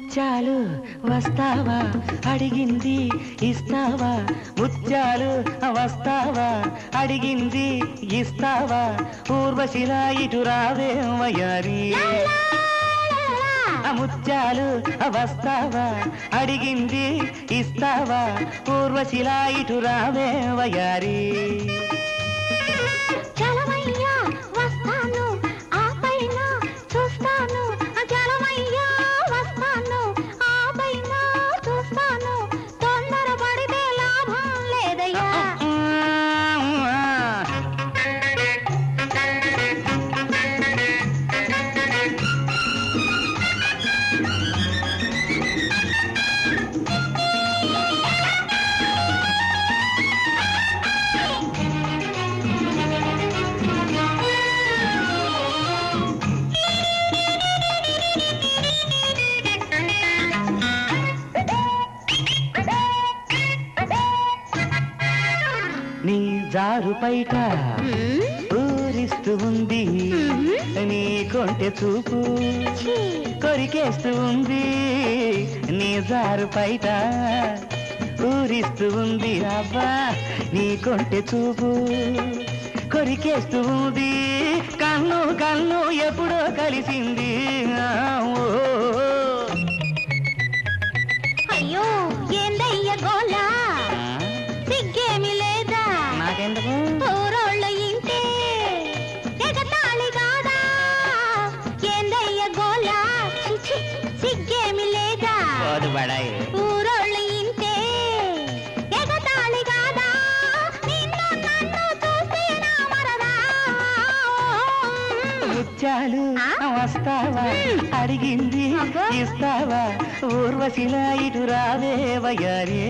ముత్యాలు వస్తావా అడిగింది ఇస్తావా ముత్యాలు వస్తావా అడిగింది ఇస్తావా ఊర్వశిలా ఇటు రావే వయారి ఆ ముత్యాలు వస్తావా అడిగింది ఇస్తావా ఊర్వశిలా ఇటు రావే వయారి చలమయ్యా వస్తాను ఆ పైన చూస్తాను చలమయ్యా వస్తాను ఆ పైన చూస్తాను తొందరపడితే లాభం లేదయ్యా నీ జారు పైట ఊరిస్తూ ఉంది నీ కొంటె చూపు కొరికేస్తూ ఉంది నీ జారు పైట ఊరిస్తూ ఉంది అబ్బా నీ కొంటె చూపు కొరికేస్తూ ఉంది కన్ను కన్ను ఎప్పుడో కలిసింది ఆ, ఓ, ఓ. అయ్యో ఏందయ్య గోలా ఆ, సిగ్గేమి లేదా నాకెందుకు ఊరోళ్ళ ఇంటే ఎగతాళి కాదా ఏందయ్య గోలా ఛీ, సిగ్గేమి లేదా పోదు బడాయి ఊరోళ్ళ ఇంటే ఎగతాళి కాదా నిన్ను నన్ను చూస్తే నా మరదా ముత్యాలు ఆ? వస్తావా మ్. అడిగింది అబ్బా. ఇస్తావా ఊర్వశిలా ఇటు రావే వయ్యారే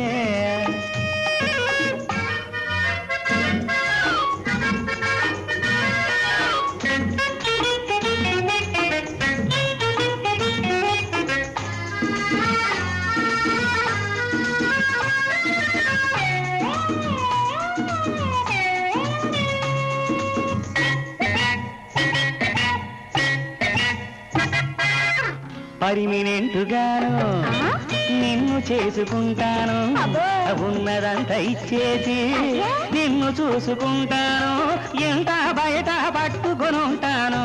పరిమినెంటుగాను ఆ? నిన్ను చేసుకుంటాను అబ్బో. ఉన్నదంతా ఇచ్చేసి అయ్యా. నిన్ను చూసుకుంటాను ఎంత బయట పట్టుకొనుంటాను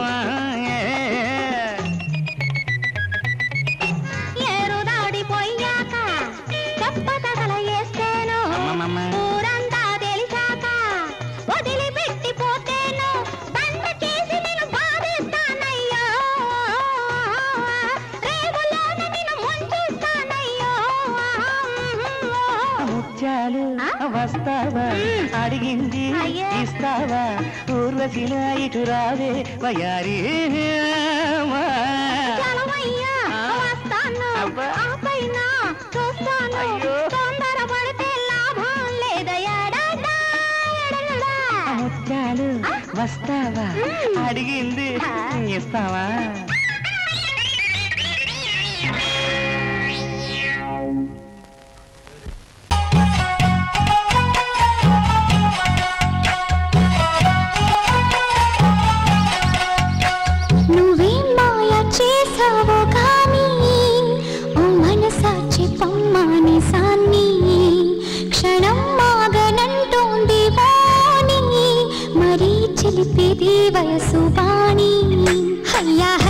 ఏరు దాడిపోయాక చెప్ప తగల వేస్తేను అమ్మమ్మమ్మ. ఊరంతా తెలిసాక వదిలిపెట్టి పోతేను బండ చేసి నేను బాధిస్తానయ్యో రేవులోన నేను ముంచేస్తానయ్యో ముత్యాలు ఆ? వస్తావా మ్. అడిగింది అయ్యా. ఇస్తావా ఊర్వశిలా ఇటు రావే వయారి చలమయ్యా ఆ. వస్తాను అబ్బా. ఆ పైన చూస్తాను అయ్యో. తొందరపడితే లాభం లేదయ్యా డా, డా, డా, డా. ముత్యాలు ఆ? వస్తావా మ్. అడిగింది ఆ. ఇస్తావా నువ్వేం మాయ చేసావో కానీ ఓ మనసా చెప్పమ్మాని సాన్ని క్షణం మాగనంటోంది వాణి మరీ చిలిపేది వయసు వాణి హయ్యా